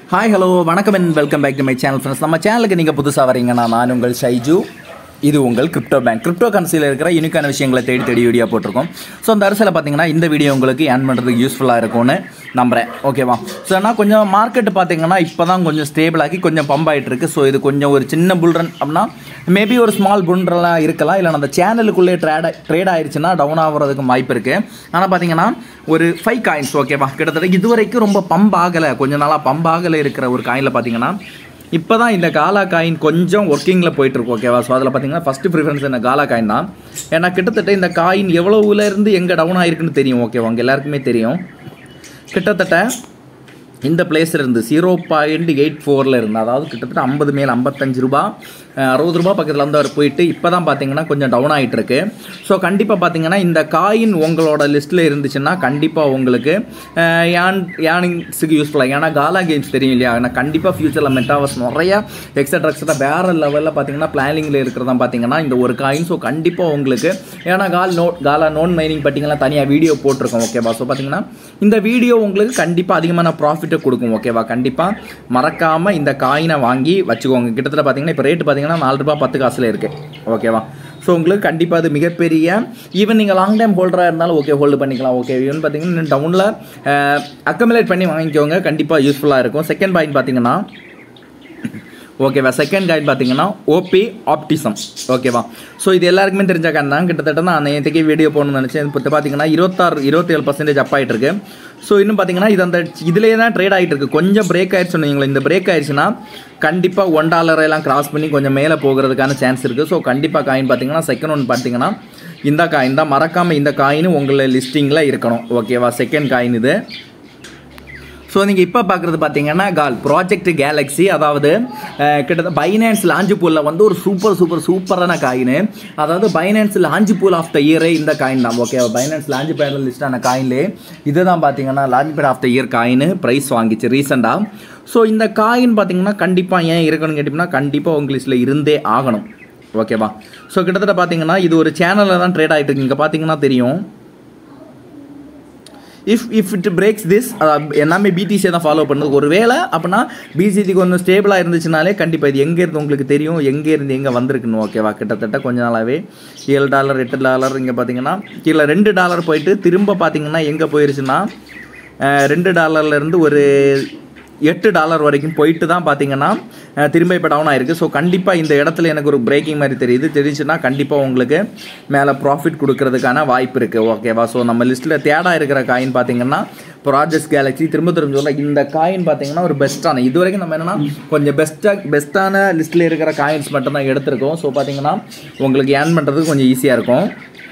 Hi hello வணக்கம் and welcome back to my channel friends நம்ம சேனலுக்கு நீங்கள் புதுசாக வரீங்கன்னா நான் உங்கள் ஷைஜு இது உங்கள் கிரிப்டோ பேங்க் கிரிப்டோ கரன்சியில் இருக்கிற யூனிக்கான விஷயங்களை தேடி தேடி வீடியோ போட்டிருக்கோம் ஸோ அந்த அரசில் பார்த்தீங்கன்னா இந்த வீடியோ உங்களுக்கு ஏர்ன் பண்ணுறதுக்கு யூஸ்ஃபுல்லாக இருக்கும்னு நம்புகிறேன் ஓகேவா ஸோ ஆனால் கொஞ்சம் மார்க்கெட் பார்த்தீங்கன்னா இப்போ தான் கொஞ்சம் ஸ்டேபிள் ஆகி கொஞ்சம் பம்ப் ஆகிட்டு இருக்கு ஸோ இது கொஞ்சம் ஒரு சின்ன புல் ரன் அப்படின்னா மேபி ஒரு ஸ்மால் புல்ரன்லாம் இருக்கலாம் இல்லை அந்த சேனலுக்குள்ளே ட்ரேட் ட்ரேட் ஆயிடுச்சுன்னா டவுன் ஆகிறதுக்கு வாய்ப்பு இருக்குது ஆனால் பார்த்தீங்கன்னா ஒரு ஃபைவ் காயின்ஸ் ஓகேவா கிட்டத்தட்ட இது வரைக்கும் ரொம்ப பம்ப் ஆகலை கொஞ்ச நாளாக பம்ப் ஆகலை இருக்கிற ஒரு காயினில் பார்த்தீங்கன்னா இப்போ தான் இந்த காலா காயின் கொஞ்சம் ஒர்க்கிங்கில் போயிட்டுருக்கு ஓகேவா ஸோ அதில் பார்த்தீங்கன்னா ஃபஸ்ட்டு ப்ரிஃபரன்ஸ் இந்த காலா காயின் தான் ஏன்னா கிட்டத்தட்ட இந்த காயின் எவ்வளவுலேருந்து எங்கே டவுன் ஆயிருக்குன்னு தெரியும் ஓகேவா உங்கள் எல்லாருக்குமே தெரியும் கிட்டத்தட்ட இந்த பிளேஸில் இருந்து ஜீரோ பாயிண்ட் எயிட் ஃபோரில் இருந்து அதாவது கிட்டத்தட்ட ஐம்பது மேல் ஐம்பத்தஞ்சு ரூபா அஹ், அறுபது ரூபா பக்கத்தில் வந்து அவர் போயிட்டு இப்போ தான் பார்த்தீங்கன்னா கொஞ்சம் டவுன் ஆகிட்டு இருக்கு ஸோ கண்டிப்பாக பார்த்தீங்கன்னா இந்த காயின் உங்களோட லிஸ்ட்டில் இருந்துச்சுன்னா கண்டிப்பாக உங்களுக்கு அஹ், யான் யானிங்ஸுக்கு யூஸ்ஃபுல்லாக ஏன்னா காலா கேம்ஸ் தெரியும் இல்லையா ஏன்னா கண்டிப்பாக ஃபியூச்சரில் மெட்டாவர்ஸ் நிறைய எக்ஸட்ரா எக்ஸட்ரா வேறு லெவலில் பார்த்தீங்கன்னா பிளானிங்கில் இருக்கிறதா பார்த்தீங்கன்னா இந்த ஒரு காயின் ஸோ கண்டிப்பாக உங்களுக்கு ஏன்னா கால் நோட் காலா நோன் மைனிங் பட்டிங்கெல்லாம் தனியாக வீடியோ போட்டிருக்கோம் ஓகேவா ஸோ பார்த்தீங்கன்னா இந்த வீடியோ உங்களுக்கு கண்டிப்பாக அதிகமான ப்ராஃபிட்டை கொடுக்கும் ஓகேவா கண்டிப்பாக மறக்காமல் இந்த காயினை வாங்கி வச்சுக்கோங்க கிட்டத்தட்ட பார்த்தீங்கன்னா இப்போ ரேட்டு பார்த்தீங்கன்னா நாலு ரூபாய் பத்து காசில் இருக்குது ஓகேவா ஸோ உங்களுக்கு கண்டிப்பாக அது மிகப்பெரிய ஈவன் நீங்கள் லாங் டைம் ஹோல்டராக இருந்தாலும் ஓகே ஹோல்டு பண்ணிக்கலாம் ஓகே ஈவன் பார்த்தீங்கன்னா டவுனில் அக்கமுலேட் பண்ணி வாங்கிக்கோங்க கண்டிப்பாக யூஸ்ஃபுல்லாக இருக்கும் செகண்ட் பாயிண்ட் பார்த்தீங்கன்னா ஓகேவா செகண்ட் கைட் பார்த்தீங்கன்னா ஓபி ஆப்டிசம் ஓகேவா ஸோ இது எல்லாருக்குமே தெரிஞ்ச கான் தான் கிட்டத்தட்ட நான் நேற்றுக்கே வீடியோ போகணும்னு நினச்சேன் இப்போ பார்த்தீங்கன்னா இருபத்தாறு இருபத்தேழு பர்சன்டேஜ் அப் ஆகிட்டு இருக்கு ஸோ இன்னும் பார்த்தீங்கன்னா இது அந்த இதுலேயே தான் ட்ரேட் ஆகிட்டு இருக்கு கொஞ்சம் பிரேக் ஆயிடுச்சு சொன்னீங்களா இந்த பிரேக் ஆயிடுச்சுன்னா கண்டிப்பாக ஒன் டாலர் எல்லாம் கிராஸ் பண்ணி கொஞ்சம் மேலே போகிறதுக்கான சான்ஸ் இருக்குது ஸோ கண்டிப்பாக காயின் பார்த்தீங்கன்னா செகண்ட் ஒன் பார்த்தீங்கன்னா இந்த காயின் தான் மறக்காமல் இந்த காயின் உங்களை லிஸ்டிங்கில் இருக்கணும் ஓகேவா செகண்ட் காயின் இது ஸோ நீங்கள் இப்போ பார்க்குறது பார்த்தீங்கன்னா கால் ப்ராஜெக்ட் கேலக்ஸி அதாவது அஹ், கிட்டத்தட்ட பைனான்ஸ் லாஞ்சு பூலில் வந்து ஒரு சூப்பர் சூப்பர் சூப்பரான காயின் அதாவது Binance launch pool of the இயரே இந்த காயின் தான் ஓகே பைனான்ஸ் லாஞ்சு பேடில் லிஸ்டான காயின்லே இதுதான் பார்த்தீங்கன்னா launch pad of the year coin price வாங்கிச்சு ரீசெண்டாக ஸோ இந்த காயின் பார்த்தீங்கன்னா கண்டிப்பாக ஏன் இருக்கணும்னு கேட்டிங்கன்னா கண்டிப்பாக உங்கள் லிஸ்ட்டில் இருந்தே ஆகணும் ஓகேவா ஸோ கிட்டத்தட்ட பார்த்தீங்கன்னா இது ஒரு சேனலில் தான் ட்ரேட் ஆகிட்டு இருக்கு இங்கே பார்த்தீங்கன்னா தெரியும் if if it breaks this எல்லாமே பிடிசியை தான் ஃபாலோ பண்ணுது ஒரு வேளை அப்படின்னா பிசிசி கொஞ்சம் ஸ்டேபிளாக இருந்துச்சுனாலே கண்டிப்பாக இது எங்கே இருந்து உங்களுக்கு தெரியும் எங்கே இருந்து எங்கே வந்திருக்குன்னு ஓகேவா கிட்டத்தட்ட கொஞ்ச நாளாகவே ஏழு டாலர் எட்டு டாலர் இங்கே பார்த்தீங்கன்னா கீழே ரெண்டு டாலர் போயிட்டு திரும்ப பார்த்தீங்கன்னா எங்கே போயிருச்சுன்னா அஹ், ரெண்டு டாலர்லேருந்து ஒரு எட்டு டாலர் வரைக்கும் போயிட்டு தான் பார்த்தீங்கன்னா அஹ், திரும்ப இப்போ டவுன் ஆயிருக்கு ஸோ கண்டிப்பாக இந்த இடத்துல எனக்கு ஒரு பிரேக்கிங் மாதிரி தெரியுது தெரிஞ்சுன்னா கண்டிப்பாக உங்களுக்கு மேலே ப்ராஃபிட் கொடுக்கறதுக்கான வாய்ப்பு இருக்குது ஓகேவா ஸோ நம்ம லிஸ்ட்டில் தேடா இருக்கிற காயின் பார்த்தீங்கன்னா ப்ராஜெக்ட் கேலக்ஸி திரும்ப திரும்ப சொல்ல இந்த காயின் பார்த்தீங்கன்னா ஒரு பெஸ்ட்டான இது வரைக்கும் நம்ம என்னன்னா கொஞ்சம் பெஸ்ட்டாக பெஸ்ட்டான லிஸ்ட்டில் இருக்கிற காயின்ஸ் மட்டும் தான் எடுத்திருக்கோம் ஸோ பார்த்தீங்கன்னா உங்களுக்கு ஏர்ன் பண்ணுறதுக்கு கொஞ்சம் ஈஸியாக இருக்கும்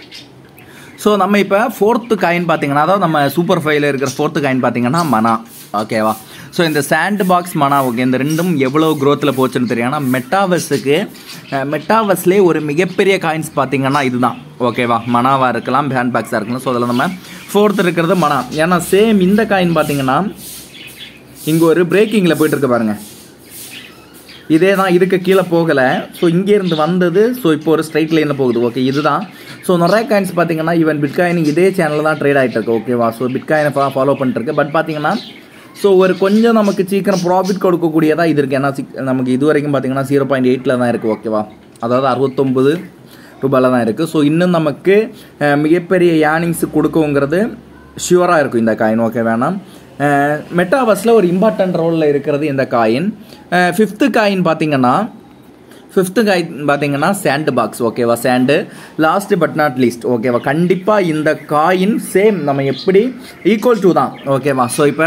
ஸோ நம்ம இப்போ ஃபோர்த்து காயின் பார்த்தீங்கன்னா அதாவது நம்ம சூப்பர் ஃபைவ்ல இருக்கிற ஃபோர்த்து காயின் பார்த்தீங்கன்னா மனா ஓகேவா ஸோ இந்த சாண்ட் பாக்ஸ் மனா ஓகே இந்த ரெண்டும் எவ்வளோ க்ரோத்தில் போச்சுன்னு தெரியும் ஆனால் மெட்டாவஸுக்கு மெட்டாவஸ்லேயே ஒரு மிகப்பெரிய காயின்ஸ் பார்த்தீங்கன்னா இதுதான் ஓகேவா மனாவாக இருக்கலாம் ஹேண்ட் பாக்ஸாக இருக்கலாம் ஸோ அதில் நம்ம ஃபோர்த் இருக்கிறது மனா ஏன்னா சேம் இந்த காயின் பார்த்தீங்கன்னா இங்கே ஒரு பிரேக்கிங்கில் போயிட்டு இருக்கு பாருங்கள் இதே தான் இதுக்கு கீழே போகலை ஸோ இங்கேருந்து வந்தது ஸோ இப்போ ஒரு ஸ்ட்ரைட் லைனில் போகுது ஓகே இதுதான் ஸோ நிறைய காயின்ஸ் பார்த்தீங்கன்னா ஈவன் பிட்காயின் இதே சேனலில் தான் ட்ரேட் ஆகிட்டு இருக்கு ஓகேவா ஸோ பிட்காயினை ஃபாலோ பண்ணிட்டுருக்கு பட் பார்த்தீங்கன்னா ஸோ ஒரு கொஞ்சம் நமக்கு சீக்கிரம் ப்ராஃபிட் கொடுக்கக்கூடியதாக இது இருக்குது ஏன்னா சிக்- நமக்கு இது வரைக்கும் பார்த்தீங்கன்னா ஜீரோ பாயிண்ட் எயிட்டில் தான் இருக்குது ஓகேவா அதாவது அறுபத்தொம்பது ரூபாயில் தான் இருக்குது ஸோ இன்னும் நமக்கு அஹ், மிகப்பெரிய ஏர்னிங்ஸ் கொடுக்குங்கிறது ஷியூராக இருக்கும் இந்த காயின் ஓகே வேணாம் மெட்டாவஸில் ஒரு இம்பார்ட்டன்ட் ரோலில் இருக்கிறது இந்த காயின் ஃபிஃப்த்து காயின் பார்த்தீங்கன்னா ஃபிஃப்த்து காயின் பார்த்தீங்கன்னா சாண்டு பாக்ஸ் ஓகேவா Sand last but not least ஓகேவா கண்டிப்பாக இந்த காயின் சேம் நம்ம எப்படி ஈக்குவல் டு தான் ஓகேவா ஸோ இப்போ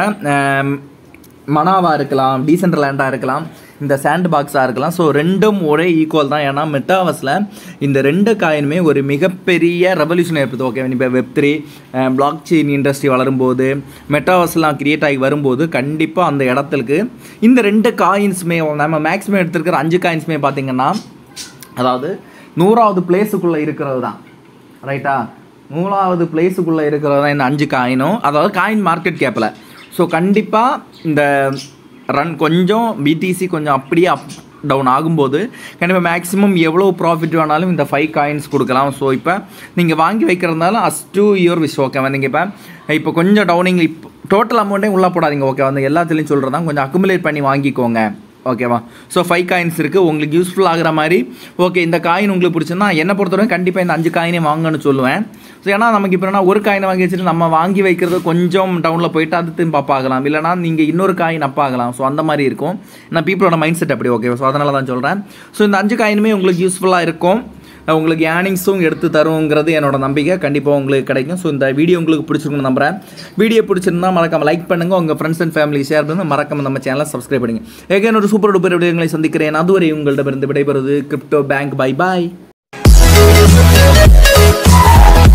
மனாவாக இருக்கலாம் டீசென்ட் லேண்டாக இருக்கலாம் இந்த சாண்ட் பாக்ஸாக இருக்கலாம் ஸோ ரெண்டும் ஒரே ஈக்குவல் தான் ஏன்னா மெட்டாவஸில் இந்த ரெண்டு காயினுமே ஒரு மிகப்பெரிய ரெவல்யூஷன் ஏற்படுது ஓகே இப்போ web three blockchain industry வளரும்போது மெட்டாவஸ்லாம் கிரியேட் ஆகி வரும்போது கண்டிப்பாக அந்த இடத்துக்கு இந்த ரெண்டு காயின்ஸுமே நம்ம மேக்ஸிமம் எடுத்திருக்கிற அஞ்சு காயின்ஸுமே பார்த்தீங்கன்னா அதாவது நூறாவது பிளேஸுக்குள்ளே இருக்கிறது தான் ரைட்டா நூறாவது பிளேஸுக்குள்ளே இருக்கிறது தான் இந்த அஞ்சு காயினும் அதாவது காயின் மார்க்கெட் கேப்பில் ஸோ கண்டிப்பாக இந்த ரன் கொஞ்சம் பிடிசி கொஞ்சம் அப்படியே அப் டவுன் ஆகும்போது கண்டிப்பாக மேக்ஸிமம் எவ்வளோ ப்ராஃபிட் வேணாலும் இந்த ஃபைவ் காயின்ஸ் கொடுக்கலாம் ஸோ இப்போ நீங்கள் வாங்கி வைக்கிறதுனால அஸ் டூ இயர் விஷ் ஓகேவா நீங்கள் இப்போ இப்போ கொஞ்சம் டவுனிங் இப்போ டோட்டல் அமௌண்ட்டையும் உள்ளே போடாதீங்க ஓகேவா அந்த எல்லாத்துலேயும் சொல்கிறதான் கொஞ்சம் அக்குமுலேட் பண்ணி வாங்கிக்கோங்க ஓகேவா ஸோ ஃபைவ் காயின்ஸ் இருக்குது உங்களுக்கு யூஸ்ஃபுல் ஆகிற மாதிரி ஓகே இந்த காயின் உங்களுக்கு பிடிச்சிருந்தா என்னை பொறுத்தவரை கண்டிப்பாக இந்த அஞ்சு காயினே வாங்கன்னு சொல்லுவேன் ஸோ ஏன்னா நமக்கு இப்போ என்ன ஒரு காயினை வாங்கி வச்சுட்டு நம்ம வாங்கி வைக்கிறது கொஞ்சம் டவுனில் போயிட்டு அது திரும்ப up ஆகலாம் இல்லைனா நீங்கள் இன்னொரு காயின் அப் ஆகலாம் ஸோ அந்த மாதிரி இருக்கும் நான் பீப்புளோட மைண்ட் செட் அப்படி ஓகே ஸோ அதனால தான் சொல்கிறேன் ஸோ இந்த அஞ்சு காயினுமே உங்களுக்கு யூஸ்ஃபுல்லாக இருக்கும் உங்களுக்கு ஏர்னிங்ஸும் எடுத்து தருங்கிறது என்னோட நம்பிக்கை கண்டிப்பாக உங்களுக்கு கிடைக்கும் ஸோ இந்த வீடியோ உங்களுக்கு பிடிச்சிருக்குன்னு நம்புறேன் வீடியோ பிடிச்சிருந்தா மறக்காம லைக் பண்ணுங்க உங்கள் ஃப்ரெண்ட்ஸ் அண்ட் ஃபேமிலி ஷேர் பண்ணுங்க மறக்காம நம்ம சேனலை சப்ஸ்கிரைப் பண்ணுங்க ஏகே ஒரு சூப்பர் டூப்பர் விடயங்களை சந்திக்கிறேன் அதுவரை உங்களிடமிருந்து விடைபெறுவது Crypto Bank bye bye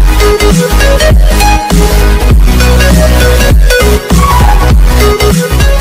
Thank you.